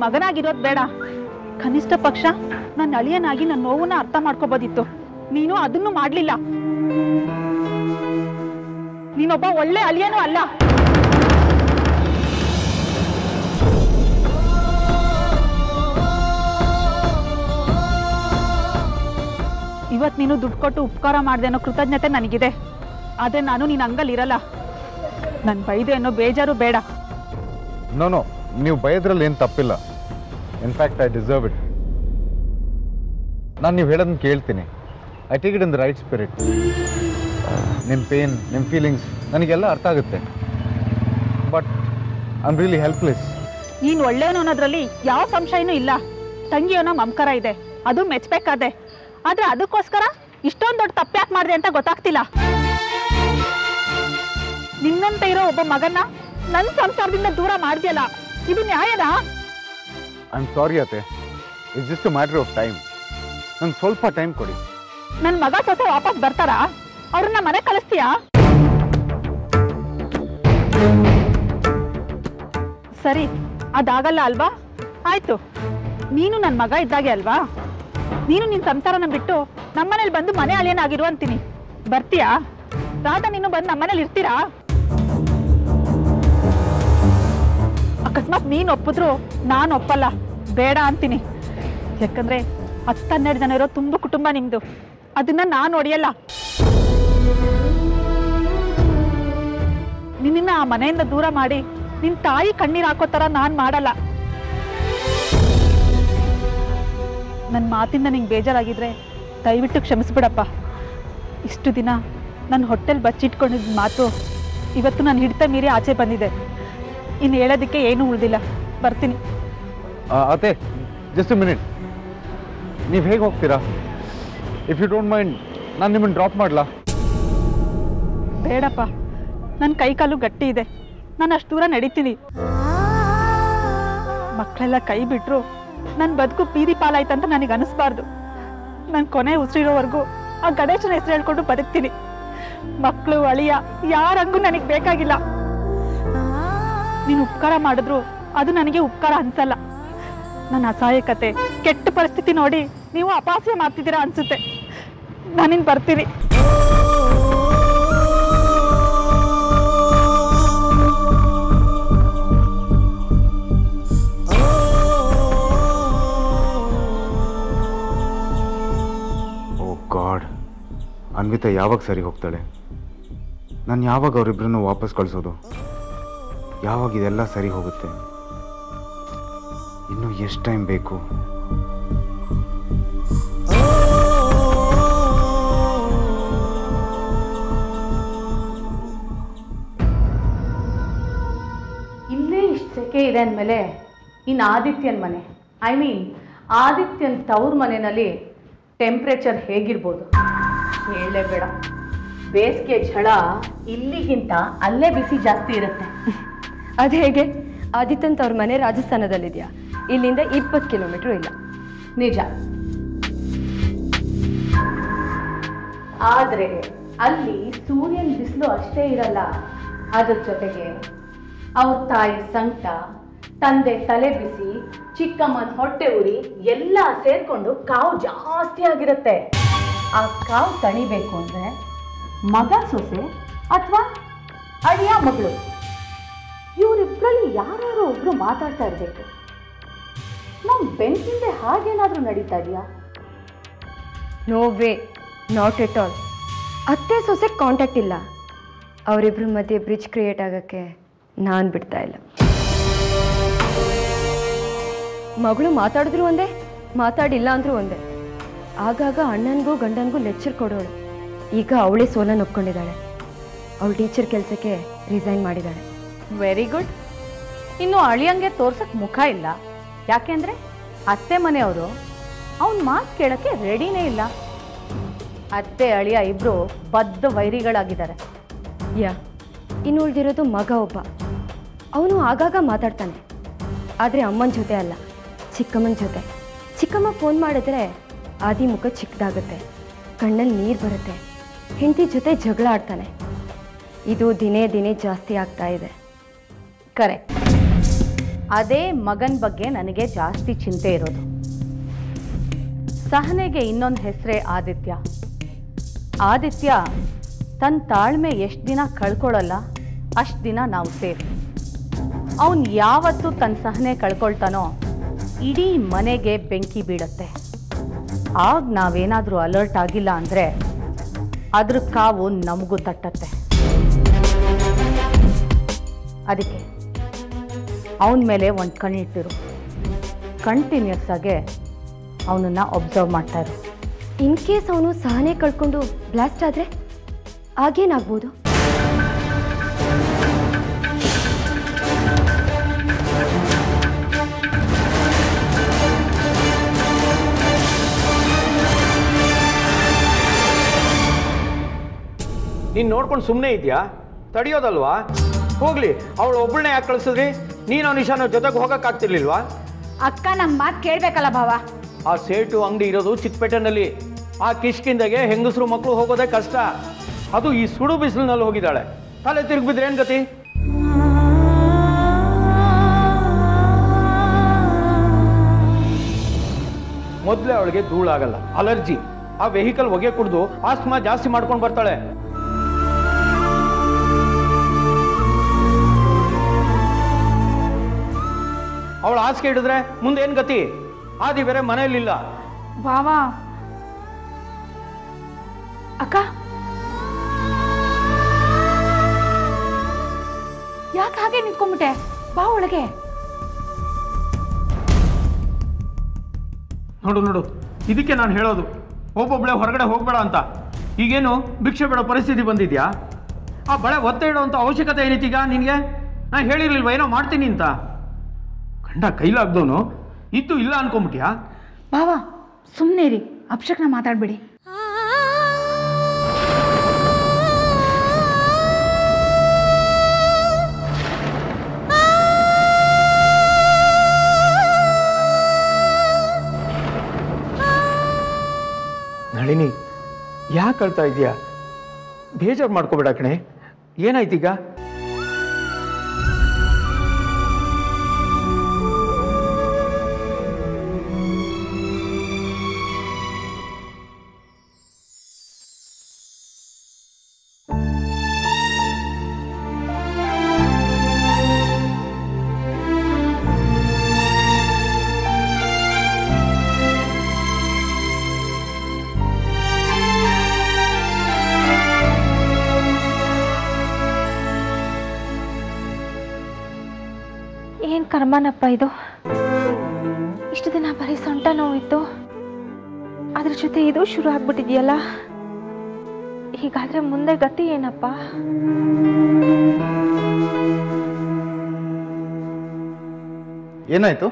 ಮಗನಾಗಿರೋದು ಬೇಡ ಕನಿಷ್ಠ ಪಕ್ಷ ನನ್ನ ಅಳಿಯನಾಗಿ ನನ್ನ ನೋವನ್ನ ಅರ್ಥ ಮಾಡ್ಕೋಬೋದಿತ್ತು ನೀನು ಅದನ್ನು ಮಾಡ್ಲಿಲ್ಲ ನೀನೊಬ್ಬ ಒಳ್ಳೆ ಅಳಿಯನೂ ಅಲ್ಲ ಇವತ್ ನೀನು ದುಡ್ಡು ಕೊಟ್ಟು ಉಪಕಾರ ಮಾಡಿದೆ ಅನ್ನೋ ಕೃತಜ್ಞತೆ ನನಗಿದೆ ಆದ್ರೆ ನಾನು ನೀನ್ ಹಂಗಲ್ಲಿ ಇರಲ್ಲ ನನ್ ಬೈದೆ ಅನ್ನೋ ಬೇಜಾರು ಬೇಡ ನೋ ನೋ ನೀವು ಬೈದ್ರಲ್ಲಿ ಏನು ತಪ್ಪಿಲ್ಲ ಇನ್ಫ್ಯಾಕ್ಟ್ ಐ ಡಿಸರ್ವ್ ಇಟ್ ನಾನು ನೀವು ಹೇಳೋದನ್ನ ಕೇಳ್ತೀನಿ I take it in the right spirit ನಿಮ್ಮ ಪೇನ್ ನಿಮ್ಮ ಫೀಲಿಂಗ್ಸ್ ನನಗೆಲ್ಲ ಅರ್ಥ ಆಗುತ್ತೆ but I am really helpless ನೀನ್ ಒಳ್ಳೆಯವನು ಅನ್ನೋದ್ರಲ್ಲಿ ಯಾವ ಸಂಶಯನೂ ಇಲ್ಲ ತಂಗಿ ಅನ್ನೋ ಮಮಕಾರ ಇದೆ ಅದು ಮೆಚ್ಬೇಕಾದೆ ಆದ್ರೆ ಅದಕ್ಕೋಸ್ಕರ ಇಷ್ಟೊಂದು ದೊಡ್ಡ ತಪ್ಪ್ಯಾಕ್ ಮಾಡಿದೆ ಅಂತ ಗೊತ್ತಾಗ್ತಿಲ್ಲ ನಿನ್ನಂತ ಇರೋ ಒಬ್ಬ ಮಗನ್ನ ನನ್ನ ಸಂಸಾರದಿಂದ ದೂರ ಮಾಡ್ದಿಯಲ್ಲ ಇದು ನ್ಯಾಯನಾ ಐ ಆಮ್ ಸಾರಿ ಅತ್ತೆ it's just a matter of time ನಂಗೆ ಸ್ವಲ್ಪ ಟೈಮ್ ಕೊಡಿ ನನ್ ಮಗ ಸೊಸೆ ವಾಪಸ್ ಬರ್ತಾರಾ ಅವ್ರನ್ನ ಮನೆ ಕಳಿಸ್ತೀಯಾ ಸರಿ ಅದಾಗಲ್ಲ ಅಲ್ವಾ ಆಯ್ತು ನೀನು ನನ್ನ ಮಗ ಇದ್ದಾಗೆ ಅಲ್ವಾ ನೀನು ನಿನ್ ಸಂಸಾರನ ಬಿಟ್ಟು ನಮ್ಮನೇಲಿ ಬಂದು ಮನೆ ಅಳಿಯನಾಗಿರು ಅಂತೀನಿ ಬರ್ತೀಯಾ ರಾಧಾ ನೀನು ಬಂದು ನಮ್ಮನೇಲಿ ಇರ್ತೀರಾ ಅಕಸ್ಮಾತ್ ನೀನ್ ಒಪ್ಪಿದ್ರು ನಾನು ಒಪ್ಪಲ್ಲ ಬೇಡ ಅಂತೀನಿ ಯಾಕಂದ್ರೆ ಹತ್ತನ್ನೆರಡು ಜನ ಇರೋ ತುಂಬ ಕುಟುಂಬ ನಿಮ್ದು ಅದನ್ನ ನಾನು ಹೊಡೆಯಲ್ಲ ನಿನ್ನ ಆ ಮನೆಯಿಂದ ದೂರ ಮಾಡಿ ನಿನ್ ತಾಯಿ ಕಣ್ಣೀರ್ ಹಾಕೋ ತರ ನಾನ್ ಮಾಡಲ್ಲ ನನ್ನ ಮಾತಿಂದ ನಿಂಗೆ ಬೇಜಾರಾಗಿದ್ರೆ ದಯವಿಟ್ಟು ಕ್ಷಮಿಸ್ಬಿಡಪ್ಪ ಇಷ್ಟು ದಿನ ನನ್ನ ಹೊಟ್ಟೆಲ್ ಬಚ್ಚಿಟ್ಕೊಂಡಿದ್ದ ಮಾತು ಇವತ್ತು ನಾನು ಹಿಡಿತ ಮೀರಿ ಆಚೆ ಬಂದಿದೆ ಇನ್ನು ಹೇಳೋದಕ್ಕೆ ಏನೂ ಉಳ್ದಿಲ್ಲ ಬರ್ತೀನಿ ಅತ್ತೆ ಜಸ್ಟ್ ಮಿನಿಟ್ ನೀವು ಹೇಗೆ ಹೋಗ್ತೀರಾ ಇಫ್ ಯು ಡೋಂಟ್ ಮೈಂಡ್ ನಾನು ನಿಮ್ಮನ್ನು ಡ್ರಾಪ್ ಮಾಡಲಾ ಬೇಡಪ್ಪ ನನ್ನ ಕೈ ಕಾಲು ಗಟ್ಟಿ ಇದೆ ನಾನು ಅಷ್ಟು ದೂರ ನಡೀತೀನಿ ಮಕ್ಕಳೆಲ್ಲ ಕೈ ಬಿಟ್ರು ನನ್ನ ಬದುಕು ಬೀದಿ ಪಾಲಾಯ್ತಂತ ನನಗೆ ಅನಿಸ್ಬಾರ್ದು ನನ್ನ ಕೊನೆ ಉಸಿರಿರೋವರೆಗೂ ಆ ಗಣೇಶನ ಹೆಸರು ಹೇಳ್ಕೊಂಡು ಬದುಕ್ತೀನಿ ಮಕ್ಕಳು ಅಳಿಯ ಯಾರಂಗೂ ನನಗೆ ಬೇಕಾಗಿಲ್ಲ ನೀನು ಉಪಕಾರ ಮಾಡಿದ್ರು ಅದು ನನಗೆ ಉಪಕಾರ ಅನ್ಸಲ್ಲ ನನ್ನ ಅಸಹಾಯಕತೆ ಕೆಟ್ಟ ಪರಿಸ್ಥಿತಿ ನೋಡಿ ನೀವು ಅಪಾಸ್ಯ ಮಾಡ್ತಿದ್ದೀರಾ ಅನ್ಸುತ್ತೆ ನಾನಿನ್ ಬರ್ತೀನಿ ಓ ಗಾಡ್ ಅನ್ವಿತಾ ಯಾವಾಗ ಸರಿ ಹೋಗ್ತಾಳೆ ನಾನು ಯಾವಾಗ ಅವರಿಬ್ಬರನ್ನು ವಾಪಸ್ ಕಳಿಸೋದು ಯಾವಾಗ ಇದೆಲ್ಲ ಸರಿ ಹೋಗುತ್ತೆ ಇನ್ನು ಎಷ್ಟು ಟೈಮ್ ಬೇಕು ಇಲ್ಲೇ ಇಷ್ಟು ಸೆಕೆ ಇದೆ ಅಂದಮೇಲೆ ಇನ್ನು ಆದಿತ್ಯನ ಮನೆ ಐ ಮೀನ್ ಆದಿತ್ಯನ ತವ್ರ ಮನೆಯಲ್ಲಿ ಟೆಂಪ್ರೇಚರ್ ಹೇಗಿರ್ಬೋದು ಹೇಳಲೇಬೇಡ ಬೇಸಿಗೆ ಝಳ ಇಲ್ಲಿಗಿಂತ ಅಲ್ಲೇ ಬಿಸಿ ಜಾಸ್ತಿ ಇರುತ್ತೆ ಅದು ಹೇಗೆ ಆದಿತ್ಯಂತ ಅವ್ರ ಮನೆ ರಾಜಸ್ಥಾನದಲ್ಲಿದೆಯಾ ಇಲ್ಲಿಂದ ಇಪ್ಪತ್ತು ಕಿಲೋಮೀಟ್ರ್ ಇಲ್ಲ ನಿಜ ಆದರೆ ಅಲ್ಲಿ ಸೂರ್ಯನ ಬಿಸಿಲು ಅಷ್ಟೇ ಇರಲ್ಲ ಅದ್ರ ಜೊತೆಗೆ ಅವ್ರ ತಾಯಿ ಸಂಕಟ ತಂದೆ ತಲೆ ಬಿಸಿ ಚಿಕ್ಕಮ್ಮನ ಹೊಟ್ಟೆ ಉರಿ ಎಲ್ಲ ಸೇರ್ಕೊಂಡು ಕಾವು ಜಾಸ್ತಿ ಆಗಿರುತ್ತೆ ಆ ಕಾವು ತಣಿಬೇಕು ಅಂದ್ರೆ ಮಗ ಸೊಸೆ ಅಥವಾ ಅಳಿಯ ಮಗಳು ಇವರಿಬ್ಬರಲ್ಲಿ ಯಾರು ಒಬ್ರು ಮಾತಾಡ್ತಾ ಇರಬೇಕು ನಮ್ಮ ಬೆಂಕಿಂದೆ ಹಾಗೇನಾದ್ರೂ ನಡೀತಾ ಇದೆಯಾ no way not at all ಅತ್ತೆ ಸೊಸೆ ಕಾಂಟ್ಯಾಕ್ಟ್ ಇಲ್ಲ ಅವರಿಬ್ಬರ ಮಧ್ಯೆ ಬ್ರಿಡ್ಜ್ ಕ್ರಿಯೇಟ್ ಆಗೋಕ್ಕೆ ನಾನು ಬಿಡ್ತಾ ಇಲ್ಲ ಮಗಳು ಮಾತಾಡಿದ್ರು ಒಂದೇ ಮಾತಾಡಿಲ್ಲ ಅಂದ್ರೂ ಒಂದೇ ಆಗಾಗ ಅಣ್ಣನಿಗೂ ಗಂಡನಿಗೂ ಲೆಕ್ಚರ್ ಕೊಡೋಳು ಈಗ ಅವಳೇ ಸೋಲನ್ನು ಒಪ್ಕೊಂಡಿದ್ದಾಳೆ ಅವಳು ಟೀಚರ್ ಕೆಲಸಕ್ಕೆ ರಿಸೈನ್ ಮಾಡಿದ್ದಾಳೆ ವೆರಿ ಗುಡ್ ಇನ್ನು ಅಳಿಯಂಗೆ ತೋರ್ಸಕ್ ಮುಖ ಇಲ್ಲ ಯಾಕೆಂದ್ರೆ ಅತ್ತೆ ಮನೆಯವರು ಅವನ ಮಾತು ಕೇಳಕ್ಕೆ ರೆಡಿನೇ ಇಲ್ಲ ಅತ್ತೆ ಅಳಿಯ ಇಬ್ರು ಬದ್ಧ ವೈರಿಗಳಾಗಿದ್ದಾರೆ ಯಾ ಇನ್ನು ಉಳಿದಿರೋದು ಮಗ ಒಬ್ಬ ಅವನು ಆಗಾಗ ಮಾತಾಡ್ತಾನೆ ಆದರೆ ಅಮ್ಮನ ಜೊತೆ ಅಲ್ಲ ಚಿಕ್ಕಮ್ಮನ ಜೊತೆ ಚಿಕ್ಕಮ್ಮ ಫೋನ್ ಮಾಡಿದ್ರೆ ಆದಿ ಮುಖ ಚಿಕ್ಕದಾಗುತ್ತೆ ಕಣ್ಣಲ್ಲಿ ನೀರು ಬರುತ್ತೆ ಹೆಂಡತಿ ಜೊತೆ ಜಗಳ ಆಡ್ತಾನೆ ಇದು ದಿನೇ ದಿನೇ ಜಾಸ್ತಿ ಆಗ್ತಾ ಇದೆ ಕರೆಕ್ಟ್ ಅದೇ ಮಗನ ಬಗ್ಗೆ ನನಗೆ ಜಾಸ್ತಿ ಚಿಂತೆ ಇರೋದು ಸಹನೆಗೆ ಇನ್ನೊಂದು ಹೆಸರೇ ಆದಿತ್ಯ ಆದಿತ್ಯ ತನ್ನ ತಾಳ್ಮೆ ಎಷ್ಟು ದಿನ ಕಳ್ಕೊಳ್ಳಲ್ಲ ಅಷ್ಟು ದಿನ ನಾವು ಸೇಫ್ ಅವನು ಯಾವತ್ತೂ ತನ್ನ ಸಹನೆ ಕಳ್ಕೊಳ್ತಾನೋ ಇಡೀ ಮನೆಗೆ ಬೆಂಕಿ ಬೀಳುತ್ತೆ ಆಗ ನಾವೇನಾದರೂ ಅಲರ್ಟ್ ಆಗಿಲ್ಲ ಅಂದರೆ ಅದ್ರ ಕಾವು ನಮಗೂ ತಟ್ಟತ್ತೆ ಅದಕ್ಕೆ ಅವನ ಮೇಲೆ ಒಂದು ಕಣ್ಣಿಟ್ಟಿರು ಕಂಟಿನ್ಯೂಸ್ ಆಗಿ ಅವನನ್ನು ಒಬ್ಸರ್ವ್ ಮಾಡ್ತಾ ಇರು ಇನ್ ಕೇಸ್ ಅವನು ಸಹನೆ ಕಳ್ಕೊಂಡು ಬ್ಲಾಸ್ಟ್ ಆದರೆ ಆಗೇನಾಗ್ಬೋದು ನೀನು ನೋಡ್ಕೊಂಡು ಸುಮ್ಮನೆ ಇದೆಯಾ ತಡಿಯೋದಲ್ವಾ ಹೋಗ್ಲಿ ಅವಳು ಒಬ್ಬಳನ್ನೇ ಯಾಕೆ ಕಳಿಸಿದ್ರಿ ನೀನು ನಿಶಾನ ಜೊತೆಗೆ ಹೋಗೋಕ್ಕಾಗ್ತಿರ್ಲಿಲ್ವಾ ಅಕ್ಕ ನಮ್ಮ ಮಾತು ಕೇಳಬೇಕಲ್ಲ ಭಾವ ಆ ಸೇಟು ಅಂಗಡಿ ಇರೋದು ಚಿಕ್ಕಪೇಟೆನಲ್ಲಿ ಆ ಕಿಷ್ಕಿಂದಗೆ ಹೆಂಗಸರು ಮಕ್ಕಳು ಹೋಗೋದೇ ಕಷ್ಟ ಅದು ಈ ಸುಡು ಬಿಸಿಲಿನಲ್ಲಿ ಹೋಗಿದ್ದಾಳೆ ತಲೆ ತಿರುಗಿಬಿದ್ರೆ ಏನು ಗತಿ ಮೊದಲೇ ಅವಳಿಗೆ ಧೂಳಾಗಲ್ಲ ಅಲರ್ಜಿ ಆ ವೆಹಿಕಲ್ ಹೊಗೆ ಕುಡಿದು ಆಸ್ತಮಾ ಜಾಸ್ತಿ ಮಾಡ್ಕೊಂಡು ಬರ್ತಾಳೆ ಅವಳು ಹಾಸಿಗೆ ಹಿಡಿದ್ರೆ ಮುಂದೆ ಏನು ಗತಿ ಆದಿ ಬೇರೆ ಮನೆಯಲ್ಲಿಲ್ಲ ಭಾವ ಅಕ್ಕ ಯಾಕೆ ಹಾಗೆ ನಿಂತ್ಕೊಂಡ್ಬಿಟ್ಟೆ ಬಾ ಒಳಗೆ ನೋಡು ನೋಡು ಇದಕ್ಕೆ ನಾನು ಹೇಳೋದು ಒಬ್ಬೊಬ್ಬಳೆ ಹೊರಗಡೆ ಹೋಗ್ಬೇಡ ಅಂತ ಈಗೇನು ಭಿಕ್ಷೆ ಬೇಡ ಪರಿಸ್ಥಿತಿ ಬಂದಿದ್ಯಾ ಆ ಬಳೆ ಒತ್ತೆ ಇಡುವಂಥ ಅವಶ್ಯಕತೆ ಏನೈತೀಗ ನಿನಗೆ ನಾನು ಹೇಳಿರ್ಲಿಲ್ವ ಏನೋ ಮಾಡ್ತೀನಿ ಅಂತ ಗಂಡ ಕೈಲಾಗ್ದವನು ಇದ್ದು ಇಲ್ಲ ಅನ್ಕೊಂಬಿಟ್ಯಾ ಭಾವ ಸುಮ್ಮನೆ ಇರಿ ಅಪ್ಶಕ್ನ ಮಾತಾಡ್ಬೇಡಿ ನಳಿನಿ ಯಾಕೆ ಅಳ್ತಾ ಇದೀಯಾ ಬೇಜಾರು ಮಾಡ್ಕೋಬೇಡ ಕಣೆ ಏನಾಯ್ತೀಗ ಏನು ಕರ್ಮನಪ್ಪ ಇದು ಇಷ್ಟು ದಿನ ಬರೀ ಸೊಂಟ ನೋವಿತ್ತು ಅದ್ರ ಜೊತೆ ಇದು ಶುರು ಆಗ್ಬಿಟ್ಟಿದೆಯಲ್ಲ ಹೀಗಾದ್ರೆ ಮುಂದೆ ಗತಿ ಏನಪ್ಪ ಏನಾಯ್ತು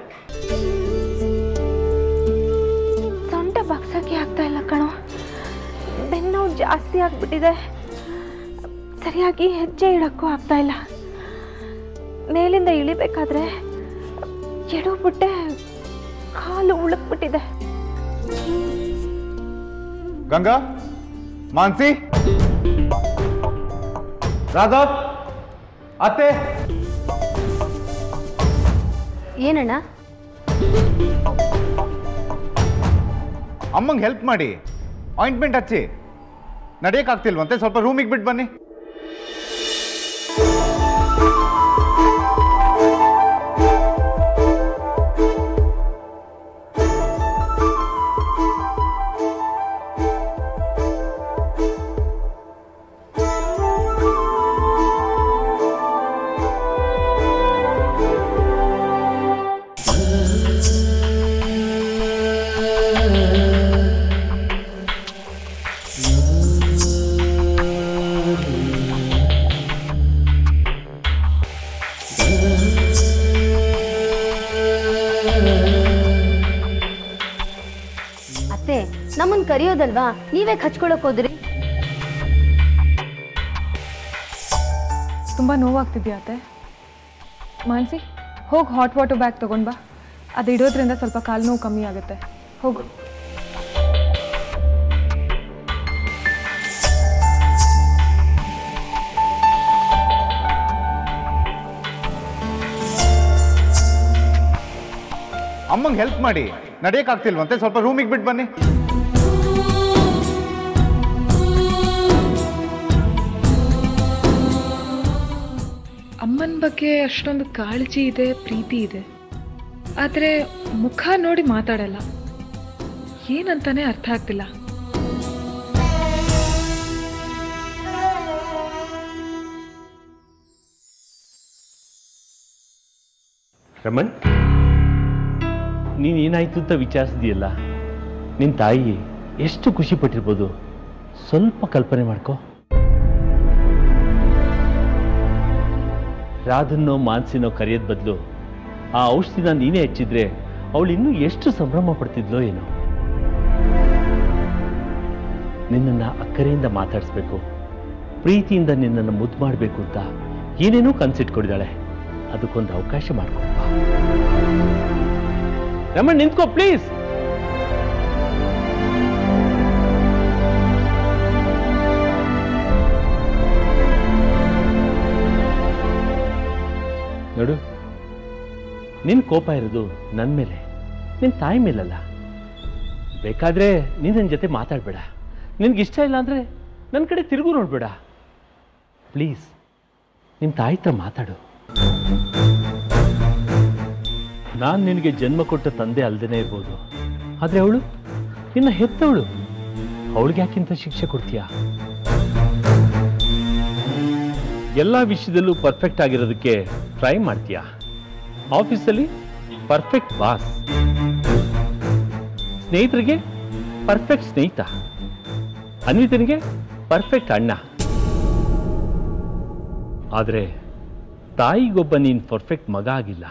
ಸೊಂಟ ಬಗ್ಸಕ್ಕೆ ಆಗ್ತಾ ಇಲ್ಲ ಕಣೋ ಬೆನ್ನು ಜಾಸ್ತಿ ಆಗ್ಬಿಟ್ಟಿದೆ ಸರಿಯಾಗಿ ಹೆಜ್ಜೆ ಇಡಕ್ಕೂ ಆಗ್ತಾ ಇಲ್ಲ ಮೇಲಿಂದ ಇಳಿಬೇಕಾದ್ರೆ ಬಿಟ್ಟೆ ಕಾಲು ಉಳುಕ್ಬಿಟ್ಟಿದೆ ಗಂಗಾ ಮಾನ್ಸಿ ರಾಧವ್ ಅತ್ತೆ ಏನಣ್ಣ ಅಮ್ಮಂಗೆ ಹೆಲ್ಪ್ ಮಾಡಿ ಆಯಿಂಟ್ಮೆಂಟ್ ಹಚ್ಚಿ ನಡೆಯೋಕ್ಕಾಗ್ತಿಲ್ವಂತೆ ಸ್ವಲ್ಪ ರೂಮಿಗೆ ಬಿಟ್ಟು ಬನ್ನಿ ಅತ್ತೆ ನಮ್ಮನ್ ಕರೆಯೋದಲ್ವಾ ನೀವೇ ಹಚ್ಕೊಳಕ್ ಹೋದ್ರಿ ತುಂಬ ನೋವಾಗ್ತಿದ್ಯಾ ಅತ್ತೆ ಮಾನ್ಸಿ ಹೋಗಿ ಹಾಟ್ ವಾಟರ್ ಬ್ಯಾಗ್ ತೊಗೊಂಡು ಬಾ ಅದು ಇಡೋದ್ರಿಂದ ಸ್ವಲ್ಪ ಕಾಲು ನೋವು ಕಮ್ಮಿ ಆಗುತ್ತೆ ಹೋಗು ಅಮ್ಮಂಗೆ ಹೆಲ್ಪ್ ಮಾಡಿ ನಡೆಯೋಕ್ಕಾಗ್ತಿಲ್ವಂತೆ ಸ್ವಲ್ಪ ರೂಮಿಗೆ ಬಿಟ್ಟು ಬನ್ನಿ ಅಮ್ಮನ ಬಗ್ಗೆ ಅಷ್ಟೊಂದು ಕಾಳಜಿ ಇದೆ ಪ್ರೀತಿ ಇದೆ ಆದರೆ ಮುಖ ನೋಡಿ ಮಾತಾಡಲ್ಲ ಏನಂತಾನೆ ಅರ್ಥ ಆಗ್ತಿಲ್ಲ ರಮಣ್ ನೀನು ಏನಾಯ್ತು ಅಂತ ವಿಚಾರಿಸಿದೆಯಲ್ಲ ನಿನ್ನ ತಾಯಿ ಎಷ್ಟು ಖುಷಿ ಪಟ್ಟಿರ್ಬೋದು ಸ್ವಲ್ಪ ಕಲ್ಪನೆ ಮಾಡ್ಕೋ ರಾಧನ್ನೋ ಮಾನ್ಸಿನೋ ಕರೆಯೋದ್ ಬದಲು ಆ ಔಷಧಿನ ನೀನೇ ಹೆಚ್ಚಿದ್ರೆ ಅವಳು ಇನ್ನೂ ಎಷ್ಟು ಸಂಭ್ರಮ ಪಡ್ತಿದ್ಲೋ ಏನೋ ನಿನ್ನನ್ನು ಅಕ್ಕರೆಯಿಂದ ಮಾತಾಡಿಸ್ಬೇಕು ಪ್ರೀತಿಯಿಂದ ನಿನ್ನನ್ನು ಮುದ್ದು ಮಾಡಬೇಕು ಅಂತ ಏನೇನೋ ಕನ್ಸಿಟ್ಕೊಂಡಿದ್ದಾಳೆ ಅದಕ್ಕೊಂದು ಅವಕಾಶ ಮಾಡ್ಕೊಪ್ಪ ರಮಣ್ ನಿಂತ್ಕೋ ಪ್ಲೀಸ್ ನೋಡು ನಿನ್ ಕೋಪ ಇರೋದು ನನ್ನ ಮೇಲೆ ನಿನ್ ತಾಯಿ ಮೇಲಲ್ಲ ಬೇಕಾದ್ರೆ ನೀನ್ ನನ್ನ ಜೊತೆ ಮಾತಾಡಬೇಡ ನಿನ್ಗೆ ಇಷ್ಟ ಇಲ್ಲ ಅಂದ್ರೆ ನನ್ನ ಕಡೆ ತಿರುಗು ನೋಡ್ಬೇಡ ಪ್ಲೀಸ್ ನಿಮ್ಮ ತಾಯಿ ಹತ್ರ ಮಾತಾಡು ನಾನು ನಿನಗೆ ಜನ್ಮ ಕೊಟ್ಟ ತಂದೆ ಅಲ್ದೇನೆ ಇರ್ಬೋದು ಆದರೆ ಅವಳು ನಿನ್ನ ಹೆತ್ತವಳು ಅವಳಿಗೆ ಯಾಕಿಂತ ಶಿಕ್ಷೆ ಕೊಡ್ತೀಯಾ ಎಲ್ಲ ವಿಷಯದಲ್ಲೂ ಪರ್ಫೆಕ್ಟ್ ಆಗಿರೋದಕ್ಕೆ ಟ್ರೈ ಮಾಡ್ತೀಯಾ ಆಫೀಸಲ್ಲಿ ಪರ್ಫೆಕ್ಟ್ ಬಾಸ್ ಸ್ನೇಹಿತರಿಗೆ ಪರ್ಫೆಕ್ಟ್ ಸ್ನೇಹಿತ ಅನ್ವಿತನಿಗೆ ಪರ್ಫೆಕ್ಟ್ ಅಣ್ಣ ಆದರೆ ತಾಯಿಗೊಬ್ಬ ನೀನು ಪರ್ಫೆಕ್ಟ್ ಮಗ ಆಗಿಲ್ಲ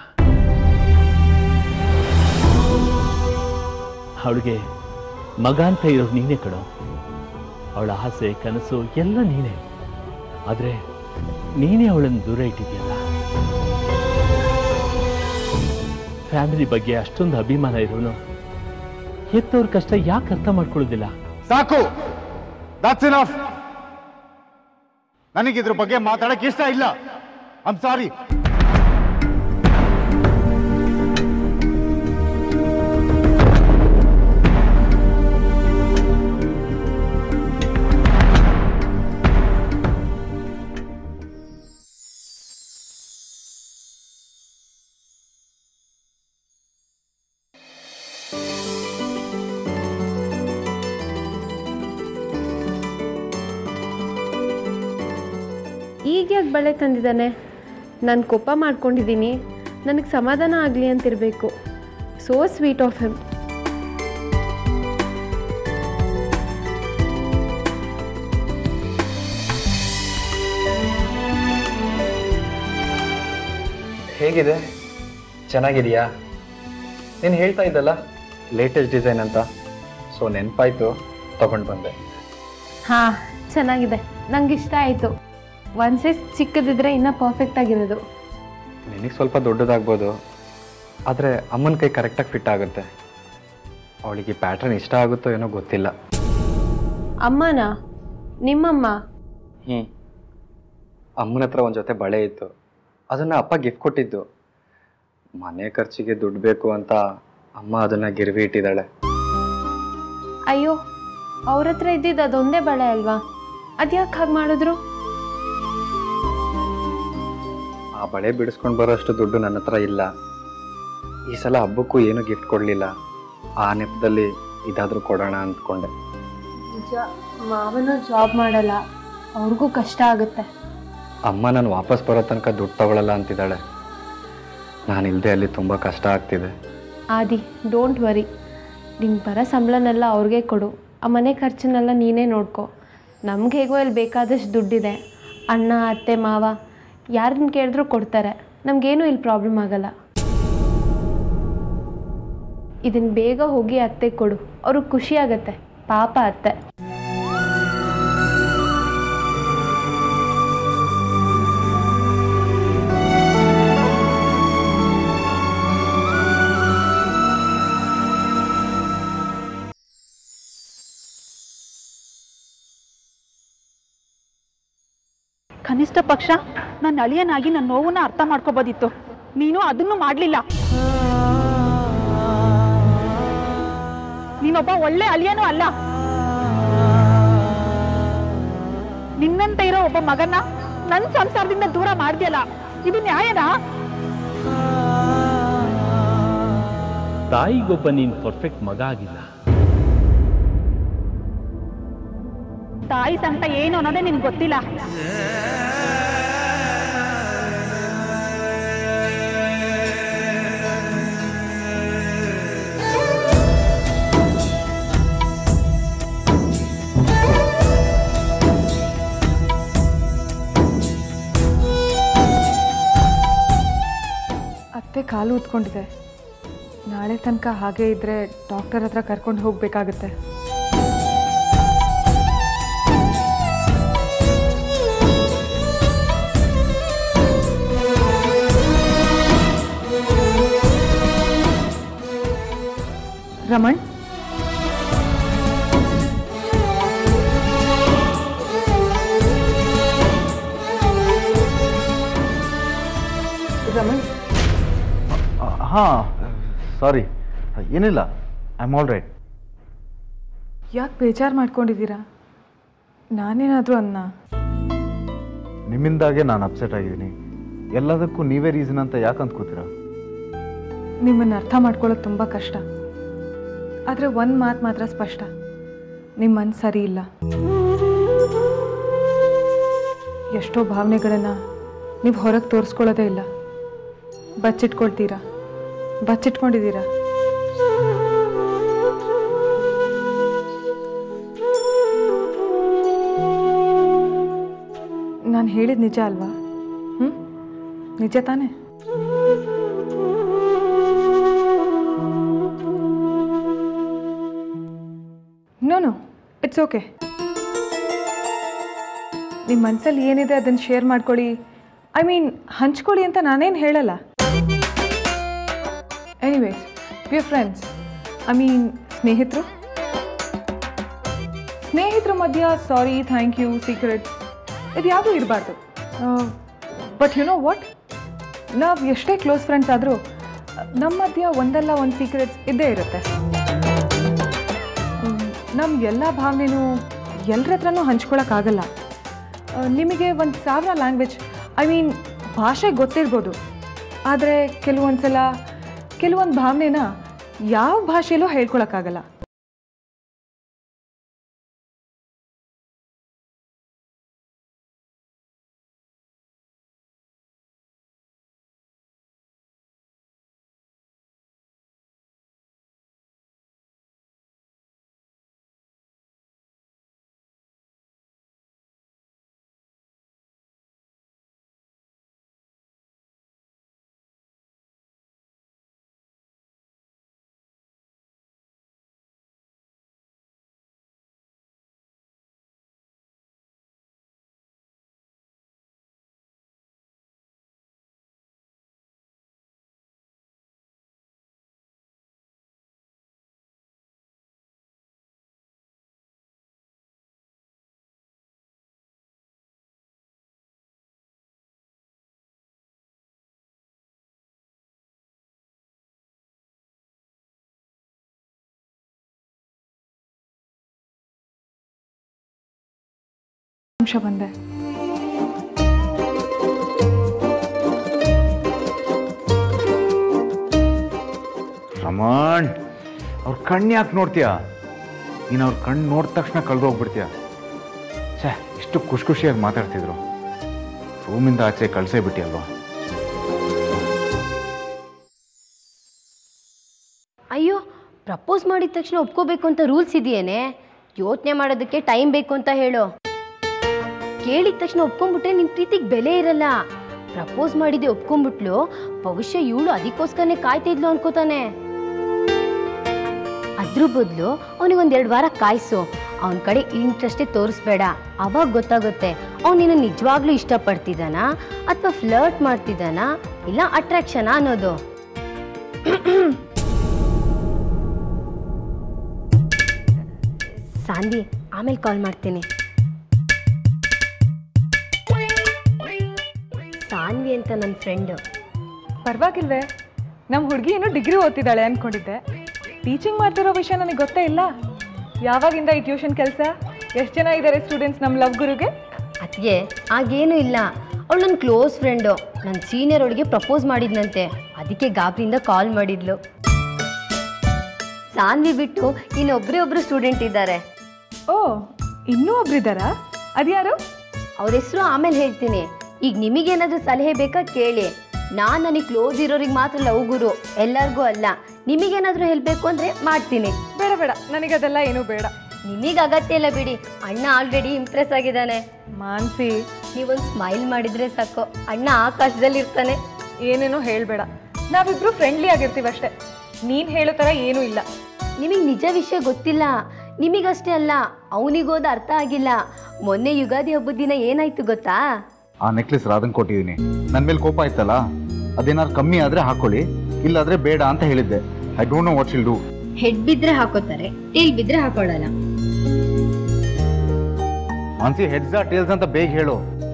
ಅವಳಿಗೆ ಮಗ ಅಂತ ಇರೋದು ನೀನೇ ಕಣೋ ಅವಳ ಆಸೆ ಕನಸು ಎಲ್ಲ ನೀನೇ ಆದರೆ ನೀನೇ ಅವಳನ್ನು ದೂರ ಇಟ್ಟಿದ್ಯಲ್ಲ ಫ್ಯಾಮಿಲಿ ಬಗ್ಗೆ ಅಷ್ಟೊಂದು ಅಭಿಮಾನ ಇರೋನು ಹೆತ್ತವ್ರ ಕಷ್ಟ ಯಾಕೆ ಅರ್ಥ ಮಾಡ್ಕೊಳ್ಳೋದಿಲ್ಲ ಸಾಕು ದಾಟ್ಸ್ ಇನಫ್ ನನಗಿದ್ರ ಬಗ್ಗೆ ಮಾತಾಡಕ್ಕೆ ಇಷ್ಟ ಇಲ್ಲ ಐಮ್ ಸಾರಿ ಈಗ ಯಾಕೆ ಬಳೆ ತಂದಿದ್ದಾನೆ ನಾನು ಕೋಪ ಮಾಡ್ಕೊಂಡಿದ್ದೀನಿ ನನಗೆ ಸಮಾಧಾನ ಆಗಲಿ ಅಂತಿರಬೇಕು ಸೋ ಸ್ವೀಟ್ ಆಫ್ ಹಿಮ್ ಹೇಗಿದೆ ಚೆನ್ನಾಗಿದೆಯಾ ನೀನು ಹೇಳ್ತಾ ಇದ್ದಲ್ಲ ಲೇಟೆಸ್ಟ್ ಡಿಸೈನ್ ಅಂತ ಸೊ ನೆನಪಾಯ್ತು ತಗೊಂಡು ಬಂದೆ ಹಾಂ ಚೆನ್ನಾಗಿದೆ ನಂಗೆ ಇಷ್ಟ ಆಯಿತು ಒಂದು ಸೈಜ್ ಚಿಕ್ಕದಿದ್ರೆ ಇನ್ನೂ ಪರ್ಫೆಕ್ಟ್ ಆಗಿರೋದು ನಿನಗೆ ಸ್ವಲ್ಪ ದೊಡ್ಡದಾಗ್ಬೋದು ಆದರೆ ಅಮ್ಮನ ಕೈ ಕರೆಕ್ಟಾಗಿ ಫಿಟ್ ಆಗುತ್ತೆ ಅವಳಿಗೆ ಪ್ಯಾಟ್ರನ್ ಇಷ್ಟ ಆಗುತ್ತೋ ಏನೋ ಗೊತ್ತಿಲ್ಲ ಅಮ್ಮನ ನಿಮ್ಮಮ್ಮ ಹ್ಞೂ ಅಮ್ಮನ ಹತ್ರ ಒಂದು ಜೊತೆ ಬಳೆ ಇತ್ತು ಅದನ್ನು ಅಪ್ಪ ಗಿಫ್ಟ್ ಕೊಟ್ಟಿದ್ದು ಮನೆ ಖರ್ಚಿಗೆ ದುಡ್ಡು ಬೇಕು ಅಂತ ಅಮ್ಮ ಅದನ್ನು ಗಿರ್ವಿ ಇಟ್ಟಿದ್ದಾಳೆ ಅಯ್ಯೋ ಅವ್ರ ಹತ್ರ ಇದ್ದಿದ್ದು ಅದೊಂದೇ ಬಳೆ ಅಲ್ವಾ ಅದ್ಯಾಕೆ ಹಾಗೆ ಮಾಡಿದ್ರು ಆ ಬಳೆ ಬಿಡಿಸ್ಕೊಂಡು ಬರೋಷ್ಟು ದುಡ್ಡು ನನ್ನ ಹತ್ರ ಇಲ್ಲ ಈ ಸಲ ಹಬ್ಬಕ್ಕೂ ಏನೂ ಗಿಫ್ಟ್ ಕೊಡಲಿಲ್ಲ ಆ ನೆಪದಲ್ಲಿ ಇದಾದರೂ ಕೊಡೋಣ ಅಂದ್ಕೊಂಡೆ ನಿಜ ಮಾವನು ಜಾಬ್ ಮಾಡಲ್ಲ ಅವ್ರಿಗೂ ಕಷ್ಟ ಆಗುತ್ತೆ ಅಮ್ಮ ನಾನು ವಾಪಸ್ ಬರೋ ತನಕ ದುಡ್ಡು ತಗೊಳ್ಳಲ್ಲ ಅಂತಿದ್ದಾಳೆ ನಾನು ಇಲ್ಲದೆ ಅಲ್ಲಿ ತುಂಬ ಕಷ್ಟ ಆಗ್ತಿದೆ ಆದಿ ಡೋಂಟ್ ವರಿ ನಿಂಗೆ ಬರೋ ಸಂಬಳನೆಲ್ಲ ಅವ್ರಿಗೆ ಕೊಡು ಆ ಮನೆ ಖರ್ಚನ್ನೆಲ್ಲ ನೀನೇ ನೋಡ್ಕೊ ನಮ್ಗೆ ಹೇಗೋ ಇಲ್ಲಿ ಬೇಕಾದಷ್ಟು ದುಡ್ಡಿದೆ ಅಣ್ಣ ಅತ್ತೆ ಮಾವ ಯಾರನ್ನ ಕೇಳಿದ್ರೂ ಕೊಡ್ತಾರೆ ನಮಗೇನು ಇಲ್ಲಿ ಪ್ರಾಬ್ಲಮ್ ಆಗಲ್ಲ ಇದನ್ನು ಬೇಗ ಹೋಗಿ ಅತ್ತೆ ಕೊಡು ಅವ್ರಿಗೆ ಖುಷಿ ಆಗತ್ತೆ ಪಾಪ ಅತ್ತೆ ಕನಿಷ್ಠ ಪಕ್ಷ ನನ್ನ ಅಳಿಯನಾಗಿ ನನ್ನ ನೋವನ್ನ ಅರ್ಥ ಮಾಡ್ಕೋಬೋದಿತ್ತು ನೀನು ಅದನ್ನು ಮಾಡಲಿಲ್ಲ ನೀನೊಬ್ಬ ಒಳ್ಳೆ ಅಲಿಯನೂ ಅಲ್ಲ ನಿನ್ನಂತ ಇರೋ ಒಬ್ಬ ಮಗನ್ನ ನನ್ನ ಸಂಸಾರದಿಂದ ದೂರ ಮಾಡ್ದಿಯಲ್ಲ ಇದು ನ್ಯಾಯನಾ ತಾಯಿಗೊಬ್ಬ ನೀನು ಪರ್ಫೆಕ್ಟ್ ಮಗ ಆಗಿಲ್ಲ ತಾಯಿ ಸಂಕಟ ಏನು ಅನ್ನೋದೇ ನಿನ್ಗೆ ಗೊತ್ತಿಲ್ಲ ಅತ್ತೆ ಕಾಲು ಉತ್ಕೊಂಡಿದೆ ನಾಳೆ ತನಕ ಹಾಗೆ ಇದ್ರೆ ಡಾಕ್ಟರ್ ಹತ್ರ ಕರ್ಕೊಂಡು ಹೋಗ್ಬೇಕಾಗತ್ತೆ ರಮಣ್ ರಮಣ್ ಹಾಂ ಸಾರಿ ಏನಿಲ್ಲ ಐ ಆಮ್ ಆಲ್ ರೈಟ್ ಯಾಕೆ ಬೇಜಾರು ಮಾಡ್ಕೊಂಡಿದ್ದೀರಾ ನಾನೇನಾದರೂ ಅನ್ನ ನಿಮ್ಮಿಂದಾಗೆ ನಾನು ಅಪ್ಸೆಟ್ ಆಗಿದ್ದೀನಿ ಎಲ್ಲದಕ್ಕೂ ನೀವೇ ರೀಸನ್ ಅಂತ ಯಾಕೆ ಅಂದ್ಕೋತೀರಾ ನಿಮ್ಮನ್ನು ಅರ್ಥ ಮಾಡ್ಕೊಳ್ಳೋದು ತುಂಬ ಕಷ್ಟ ಆದರೆ ಒಂದು ಮಾತು ಮಾತ್ರ ಸ್ಪಷ್ಟ ನಿಮ್ಮ ಮನ್ಸು ಸರಿ ಇಲ್ಲ ಎಷ್ಟೋ ಭಾವನೆಗಳನ್ನು ನೀವು ಹೊರಗೆ ತೋರಿಸ್ಕೊಳ್ಳೋದೇ ಇಲ್ಲ ಬಚ್ಚಿಟ್ಕೊಳ್ತೀರಾ ಬಚ್ಚಿಟ್ಕೊಂಡಿದ್ದೀರಾ ನಾನು ಹೇಳಿದ ನಿಜ ಅಲ್ವಾ ಹ್ಞೂ ನಿಜ ತಾನೇ ನೋ ನೋ ಇಟ್ಸ್ ಓಕೆ ನಿಮ್ಮ ಮನಸ್ಸಲ್ಲಿ ಏನಿದೆ ಅದನ್ನು ಶೇರ್ ಮಾಡ್ಕೊಳ್ಳಿ ಐ ಮೀನ್ ಹಂಚ್ಕೊಳ್ಳಿ ಅಂತ ನಾನೇನು ಹೇಳಲ್ಲ anyways we friends I mean ಸ್ನೇಹಿತರು ಸ್ನೇಹಿತರ ಮಧ್ಯ ಸಾರಿ ಥ್ಯಾಂಕ್ ಯು ಸೀಕ್ರೆಟ್ಸ್ ಇದು ಯಾವುದೂ ಇರಬಾರ್ದು ಬಟ್ ಯು ನೋ ವಾಟ್ ನಾವು ಎಷ್ಟೇ ಕ್ಲೋಸ್ ಫ್ರೆಂಡ್ಸ್ ಆದರೂ ನಮ್ಮ ಮಧ್ಯ ಒಂದಲ್ಲ ಒಂದು ಸೀಕ್ರೆಟ್ಸ್ ಇದ್ದೇ ಇರುತ್ತೆ ನಮ್ಮ ಎಲ್ಲ ಭಾವನೆನೂ ಎಲ್ಲರ ಹತ್ರನೂ ಹಂಚ್ಕೊಳಕ್ಕಾಗಲ್ಲ ಆ, ನಿಮಗೆ ಒಂದು ಸಾವಿರ ಲ್ಯಾಂಗ್ವೇಜ್ ಐ ಮೀನ್ ಭಾಷೆ ಗೊತ್ತಿರ್ಬೋದು ಆದರೆ ಕೆಲವೊಂದು ಸಲ ಕೆಲವೊಂದು ಭಾವನೆನ ಯಾವ ಭಾಷೆಯಲ್ಲೂ ಹೇಳ್ಕೊಳಕ್ಕಾಗಲ್ಲ ನಿಮಿಷ ಬಂದೆ ರಮಣ್ ಅವ್ರ ಕಣ್ಣು ಯಾಕೆ ನೋಡ್ತೀಯಾ ನೀನು ಅವ್ರ ಕಣ್ಣು ನೋಡಿದ ತಕ್ಷಣ ಕಳೆದೋಗ್ಬಿಡ್ತೀಯ ಛೇ ಇಷ್ಟು ಖುಷಿ ಖುಷಿಯಾಗಿ ಮಾತಾಡ್ತಿದ್ರು ರೂಮಿಂದ ಆಚೆ ಕಳ್ಸೇ ಬಿಟ್ಟಿಯಲ್ವಾ ಅಯ್ಯೋ ಪ್ರಪೋಸ್ ಮಾಡಿದ ತಕ್ಷಣ ಒಪ್ಕೋಬೇಕು ಅಂತ ರೂಲ್ಸ್ ಇದೆಯೇನೆ ಯೋಚನೆ ಮಾಡೋದಕ್ಕೆ ಟೈಮ್ ಬೇಕು ಅಂತ ಹೇಳು ಕೇಳಿದ ತಕ್ಷಣ ಒಪ್ಕೊಂಡ್ಬಿಟ್ರೆ ನಿನ್ ಪ್ರೀತಿಗೆ ಬೆಲೆ ಇರಲ್ಲ ಪ್ರಪೋಸ್ ಮಾಡಿದೆ ಒಪ್ಕೊಂಡ್ಬಿಟ್ಲು ಬಹುಶಃ ಇವಳು ಅದಕ್ಕೋಸ್ಕರನೇ ಕಾಯ್ತಾ ಇದ್ಲು ಅನ್ಕೋತಾನೆ ಅದ್ರ ಬದಲು ಅವನಿಗೆ ಒಂದೆರಡು ವಾರ ಕಾಯಿಸು ಅವನ ಕಡೆ ಇಂಟ್ರೆಸ್ಟೇ ತೋರಿಸ್ಬೇಡ ಅವಾಗ ಗೊತ್ತಾಗುತ್ತೆ ಅವ್ನು ನಿನ್ನ ನಿಜವಾಗ್ಲೂ ಇಷ್ಟಪಡ್ತಿದ್ದಾನಾ ಅಥವಾ ಫ್ಲರ್ಟ್ ಮಾಡ್ತಿದ್ದಾನಾ ಇಲ್ಲ ಅಟ್ರಾಕ್ಷನಾ ಅನ್ನೋದು ಸಾಂದಿ ಆಮೇಲೆ ಕಾಲ್ ಮಾಡ್ತೀನಿ ಸಾನ್ವಿ ಅಂತ ನನ್ನ ಫ್ರೆಂಡು ಪರವಾಗಿಲ್ವೇ ನಮ್ಮ ಹುಡುಗಿ ಏನೋ ಡಿಗ್ರಿ ಓದ್ತಿದ್ದಾಳೆ ಅಂದ್ಕೊಂಡಿದ್ದೆ ಟೀಚಿಂಗ್ ಮಾಡ್ತಿರೋ ವಿಷಯ ನನಗೆ ಗೊತ್ತೇ ಇಲ್ಲ ಯಾವಾಗಿಂದ ಈ ಟ್ಯೂಷನ್ ಕೆಲಸ ಎಷ್ಟು ಜನ ಇದ್ದಾರೆ ಸ್ಟೂಡೆಂಟ್ಸ್ ನಮ್ಮ ಲವ್ ಗುರುಗೆ ಅದಕ್ಕೆ ಆಗೇನೂ ಇಲ್ಲ ಅವಳು ನನ್ನ ಕ್ಲೋಸ್ ಫ್ರೆಂಡು ನನ್ನ ಸೀನಿಯರ್ ಅವಳಿಗೆ ಪ್ರಪೋಸ್ ಮಾಡಿದ್ನಂತೆ ಅದಕ್ಕೆ ಗಾಬರಿಯಿಂದ ಕಾಲ್ ಮಾಡಿದ್ಲು ಸಾನ್ವಿ ಬಿಟ್ಟು ಇನ್ನೊಬ್ಬರೇ ಒಬ್ಬರು ಸ್ಟೂಡೆಂಟ್ ಇದ್ದಾರೆ ಓ ಇನ್ನೂ ಒಬ್ರಿದ್ದಾರಾ ಅದ್ಯಾರು ಅವ್ರ ಹೆಸರು ಆಮೇಲೆ ಹೇಳ್ತೀನಿ ಈಗ ನಿಮಗೇನಾದರೂ ಸಲಹೆ ಬೇಕಾ ಕೇಳಿ ನಾನು ನನಗೆ ಕ್ಲೋಸ್ ಇರೋರಿಗೆ ಮಾತ್ರ ಲವ್ ಗುರು ಎಲ್ಲರಿಗೂ ಅಲ್ಲ ನಿಮಗೇನಾದರೂ ಹೇಳಬೇಕು ಅಂದರೆ ಮಾಡ್ತೀನಿ ಬೇಡ ಬೇಡ ನನಗದೆಲ್ಲ ಏನೂ ಬೇಡ ನಿಮಗೆ ಅಗತ್ಯ ಇಲ್ಲ ಬಿಡಿ ಅಣ್ಣ ಆಲ್ರೆಡಿ ಇಂಪ್ರೆಸ್ ಆಗಿದ್ದಾನೆ ಮಾನ್ಸಿ ನೀವೊಂದು ಸ್ಮೈಲ್ ಮಾಡಿದ್ರೆ ಸಾಕು ಅಣ್ಣ ಆಕಾಶದಲ್ಲಿ ಇರ್ತಾನೆ ಏನೇನೋ ಹೇಳಬೇಡ ನಾವಿಬ್ರು ಫ್ರೆಂಡ್ಲಿ ಆಗಿರ್ತೀವಿ ಅಷ್ಟೇ ನೀನು ಹೇಳೋ ಥರ ಏನೂ ಇಲ್ಲ ನಿಮಗೆ ನಿಜ ವಿಷಯ ಗೊತ್ತಿಲ್ಲ ನಿಮಗಷ್ಟೇ ಅಲ್ಲ ಅವನಿಗೋದು ಅರ್ಥ ಆಗಿಲ್ಲ ಮೊನ್ನೆ ಯುಗಾದಿ ಹಬ್ಬದ ದಿನ ಏನಾಯ್ತು ಗೊತ್ತಾ ಆ ನೆಕ್ಲೆಸ್ ರಾಧನ್ ಕೊಟ್ಟಿದ್ದೀನಿ ನನ್ನ ಮೇಲೆ ಕೋಪ ಆಯ್ತಲ್ಲ ಅದೇನಾದ್ರು ಕಮ್ಮಿ ಆದರೆ ಹಾಕೊಳ್ಳಿ ಇಲ್ಲಾದ್ರೆ ಬೇಡ ಅಂತ ಹೇಳಿದ್ದೆ I don't know what she'll do head ಬಿದ್ರೆ ಹಾಕೋತಾರೆ ಟೇಲ್ ಬಿದ್ರೆ ಹಾಕೊಳ್ಳಲ್ಲ ಮಾನ್ಸಿ ಹೆಡ್ಸಾ ಟೇಲ್ಸ್ ಅಂತ ಬೇಗ ಹೇಳು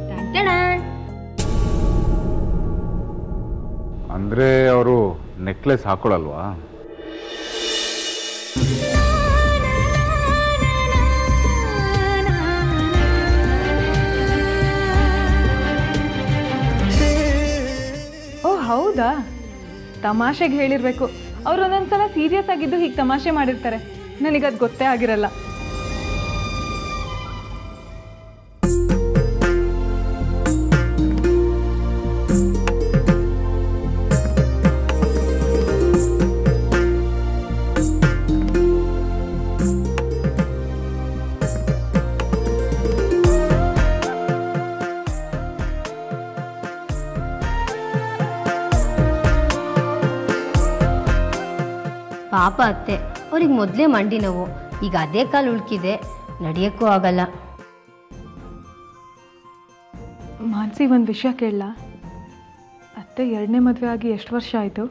ಅಂದ್ರೆ ಅವರು ನೆಕ್ಲೆಸ್ ಹಾಕೊಳಲ್ವಾ ಓ ಹೌದಾ ತಮಾಷೆಗೆ ಹೇಳಿರ್ಬೇಕು ಅವ್ರು ಒಂದೊಂದ್ಸಲ ಸೀರಿಯಸ್ ಆಗಿದ್ದು ಹೀಗೆ ತಮಾಷೆ ಮಾಡಿರ್ತಾರೆ ನನಗದು ಗೊತ್ತೇ ಆಗಿರಲ್ಲ ಪಾಪ ಅತ್ತೆ ಅವ್ರಿಗೆ ಮೊದಲೇ ಮಂಡಿ ನೋವು ಈಗ ಅದೇ ಕಾಲು ಉಳ್ಕಿದೆ ನಡೆಯೋಕ್ಕೂ ಆಗಲ್ಲ ಮಾನ್ಸಿ ಒಂದು ವಿಷಯ ಕೇಳಲ್ಲ ಅತ್ತೆ ಎರಡನೇ ಮದುವೆ ಆಗಿ ಎಷ್ಟು ವರ್ಷ ಆಯಿತು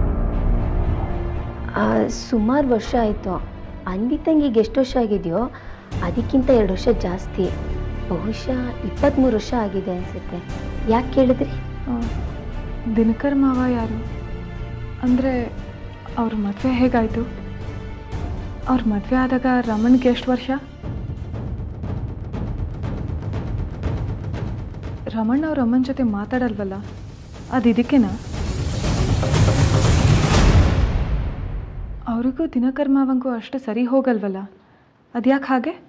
ಸುಮಾರು ವರ್ಷ ಆಯಿತು ಅನ್ವಿತಂಗಿಗೆ ಎಷ್ಟು ವರ್ಷ ಆಗಿದೆಯೋ ಅದಕ್ಕಿಂತ ಎರಡು ವರ್ಷ ಜಾಸ್ತಿ ಬಹುಶಃ ಇಪ್ಪತ್ತ್ಮೂರು ವರ್ಷ ಆಗಿದೆ ಅನಿಸುತ್ತೆ ಯಾಕೆ ಕೇಳಿದ್ರಿ ದಿನಕರ್ ಮಾವ ಯಾರು ಅಂದರೆ ಅವ್ರ ಮದುವೆ ಹೇಗಾಯಿತು ಅವ್ರ ಮದುವೆ ಆದಾಗ ರಮಣ್ಗೆ ಎಷ್ಟು ವರ್ಷ ರಮಣ್ಣ ಅವ್ರ ಅಮ್ಮನ ಜೊತೆ ಮಾತಾಡಲ್ವಲ್ಲ ಅದು ಇದಕ್ಕೇನಾ ಅವ್ರಿಗೂ ದಿನಕರ್ ಮಾವಂಗೂ ಅಷ್ಟು ಸರಿ ಹೋಗಲ್ವಲ್ಲ ಅದ್ಯಾಕೆ ಹಾಗೆ